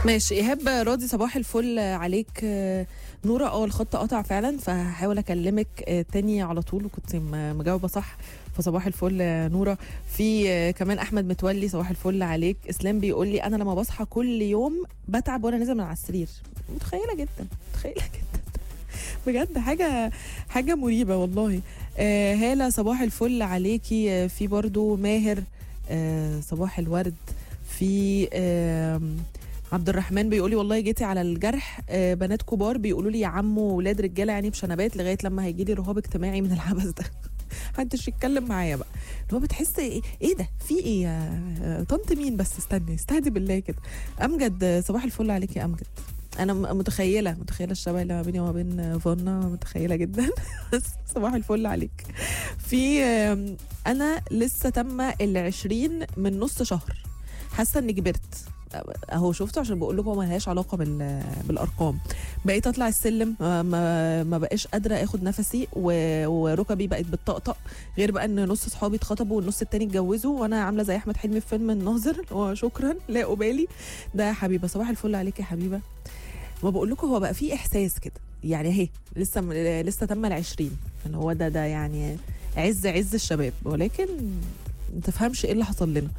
ماشي ايهاب راضي صباح الفل عليك آه، نورة اه الخط قطع فعلا فهحاول اكلمك آه، تاني على طول وكنت م- مجاوبه صح فصباح الفل آه، نورة في آه، كمان احمد متولي صباح الفل عليك اسلام بيقول لي انا لما بصحى كل يوم بتعب وانا نازل من على السرير متخيله جدا متخيله جدا بجد حاجه حاجه مريبه والله آه هاله صباح الفل عليكي آه في برضو ماهر آه صباح الورد في آم، عبد الرحمن بيقول لي والله جيتي على الجرح آه، بنات كبار بيقولوا لي يا عم ولاد رجاله يعني بشنبات لغايه لما هيجي لي رهاب اجتماعي من العبث ده محدش يتكلم معايا بقى اللي هو بتحس ايه, إيه ده في ايه يا آه، طنط مين بس استني استهدي بالله كده امجد آه، صباح الفل عليك يا امجد انا م- متخيله متخيله الشبه اللي ما بيني وما بين آه، فانا متخيله جدا بس صباح الفل عليك في آم، انا لسه تم العشرين من نص شهر حاسه اني كبرت اهو شفتوا عشان بقول لكم ما لهاش علاقه بال بالارقام بقيت اطلع السلم ما, ما, ما بقاش قادره اخد نفسي و- وركبي بقت بتطقطق غير بقى ان نص صحابي اتخطبوا والنص التاني اتجوزوا وانا عامله زي احمد حلمي في فيلم الناظر وشكرا لا ابالي ده يا حبيبه صباح الفل عليك يا حبيبه ما بقول لكم هو بقى في احساس كده يعني اهي لسه م- لسه تم العشرين اللي هو ده ده يعني عز عز الشباب ولكن ما تفهمش ايه اللي حصل لنا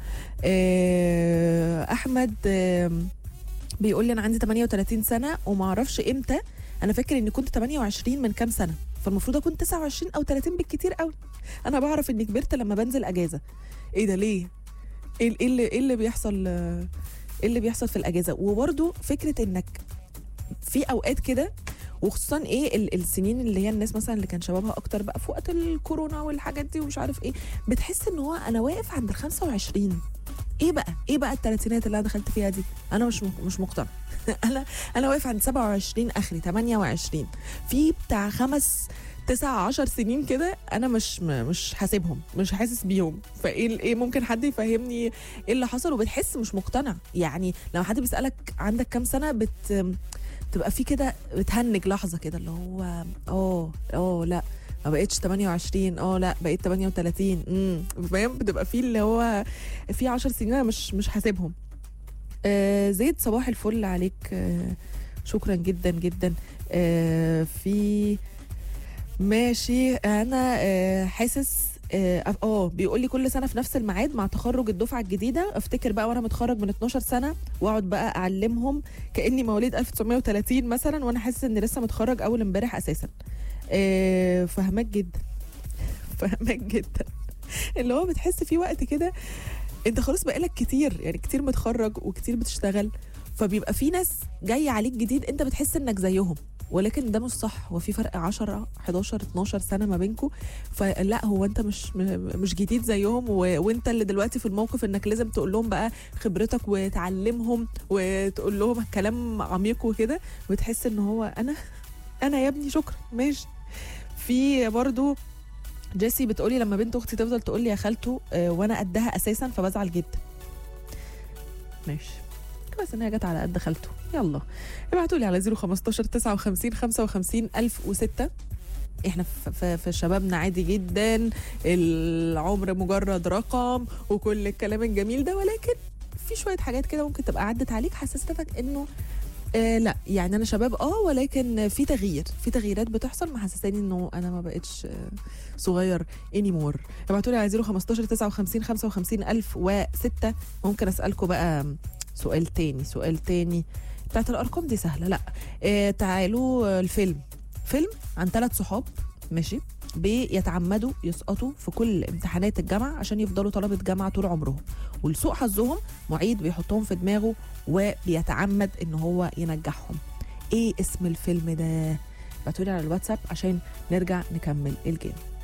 آه، احمد آم، بيقول لي انا عندي 38 سنه وما اعرفش امتى انا فاكر اني كنت 28 من كام سنه فالمفروض اكون 29 او 30 بالكتير قوي انا بعرف اني كبرت لما بنزل اجازه ايه ده ليه ايه إيه اللي ايه اللي بيحصل آه، ايه اللي بيحصل في الاجازه وبرده فكره انك في اوقات كده وخصوصا ايه ال- السنين اللي هي الناس مثلا اللي كان شبابها اكتر بقى في وقت الكورونا والحاجات دي ومش عارف ايه بتحس ان هو انا واقف عند ال 25 ايه بقى ايه بقى الثلاثينات اللي انا دخلت فيها دي انا مش م- مش مقتنع انا انا واقف عند 27 اخري 28 في بتاع خمس تسع عشر سنين كده انا مش م- مش حاسبهم مش حاسس بيهم فايه ال- ايه ممكن حد يفهمني ايه اللي حصل وبتحس مش مقتنع يعني لما حد بيسالك عندك كام سنه بت تبقى في كده بتهنج لحظه كده اللي هو اه اه لا ما بقتش 28 اه لا بقيت 38 امم فاهم بتبقى في اللي هو في 10 سنين انا مش مش حاسبهم آه زيد صباح الفل عليك آه شكرا جدا جدا آه في ماشي انا آه حاسس اه آه، بيقول لي كل سنه في نفس الميعاد مع تخرج الدفعه الجديده افتكر بقى وانا متخرج من 12 سنه واقعد بقى اعلمهم كاني مواليد 1930 مثلا وانا حاسس اني لسه متخرج اول امبارح اساسا آه، فهمك جدا فهمك جدا اللي هو بتحس في وقت كده انت خلاص بقالك كتير يعني كتير متخرج وكتير بتشتغل فبيبقى في ناس جايه عليك جديد انت بتحس انك زيهم ولكن ده مش صح هو في فرق 10 11 12 سنه ما بينكم فلا هو انت مش م- مش جديد زيهم و... وانت اللي دلوقتي في الموقف انك لازم تقول لهم بقى خبرتك وتعلمهم وتقول لهم كلام عميق وكده وتحس ان هو انا انا يا ابني شكرا ماشي في برضو جيسي بتقولي لما بنت اختي تفضل تقول لي يا خالته آه، وانا قدها اساسا فبزعل جدا ماشي كويس ان هي جت على قد خالته يلا ابعتوا لي على 015 59 55 1006 احنا في, في, في شبابنا عادي جدا العمر مجرد رقم وكل الكلام الجميل ده ولكن في شويه حاجات كده ممكن تبقى عدت عليك حسستك انه آه لا يعني انا شباب اه ولكن في تغيير في تغييرات بتحصل محسساني انه انا ما بقتش آه صغير اني مور ابعتوا لي على 015 59 55 1006 ممكن اسالكم بقى سؤال تاني سؤال تاني بتاعت الارقام دي سهله لا آه تعالوا آه، الفيلم فيلم عن ثلاث صحاب ماشي بيتعمدوا يسقطوا في كل امتحانات الجامعه عشان يفضلوا طلبه جامعه طول عمرهم ولسوء حظهم معيد بيحطهم في دماغه وبيتعمد ان هو ينجحهم ايه اسم الفيلم ده ابعتولي على الواتساب عشان نرجع نكمل الجيم